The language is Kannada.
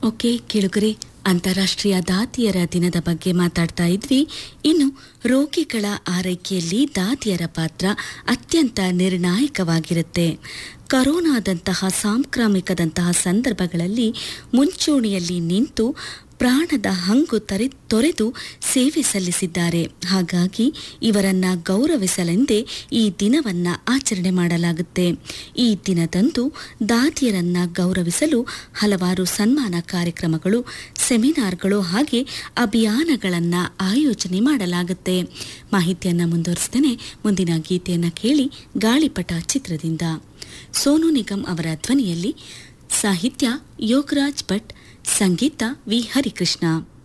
ಓಕೆ ಕೇಳುಗರೆ ಅಂತಾರಾಷ್ಟ್ರೀಯ ದಾದಿಯರ ದಿನದ ಬಗ್ಗೆ ಮಾತಾಡ್ತಾ ಇದ್ವಿ ಇನ್ನು ರೋಗಿಗಳ ಆರೈಕೆಯಲ್ಲಿ ದಾದಿಯರ ಪಾತ್ರ ಅತ್ಯಂತ ನಿರ್ಣಾಯಕವಾಗಿರುತ್ತೆ ಕರೋನಾದಂತಹ ಸಾಂಕ್ರಾಮಿಕದಂತಹ ಸಂದರ್ಭಗಳಲ್ಲಿ ಮುಂಚೂಣಿಯಲ್ಲಿ ನಿಂತು ಪ್ರಾಣದ ಹಂಗು ತರೆ ತೊರೆದು ಸೇವೆ ಸಲ್ಲಿಸಿದ್ದಾರೆ ಹಾಗಾಗಿ ಇವರನ್ನ ಗೌರವಿಸಲೆಂದೇ ಈ ದಿನವನ್ನ ಆಚರಣೆ ಮಾಡಲಾಗುತ್ತೆ ಈ ದಿನದಂದು ದಾದಿಯರನ್ನ ಗೌರವಿಸಲು ಹಲವಾರು ಸನ್ಮಾನ ಕಾರ್ಯಕ್ರಮಗಳು ಸೆಮಿನಾರ್ಗಳು ಹಾಗೆ ಅಭಿಯಾನಗಳನ್ನು ಆಯೋಜನೆ ಮಾಡಲಾಗುತ್ತೆ ಮಾಹಿತಿಯನ್ನ ಮುಂದುವರಿಸ್ತೇನೆ ಮುಂದಿನ ಗೀತೆಯನ್ನ ಕೇಳಿ ಗಾಳಿಪಟ ಚಿತ್ರದಿಂದ ಸೋನು ನಿಗಮ್ ಅವರ ಧ್ವನಿಯಲ್ಲಿ ಸಾಹಿತ್ಯ ಯೋಗರಾಜ್ ಭಟ್ ಸಂಗೀತ ವಿ ಹರಿಕೃಷ್ಣ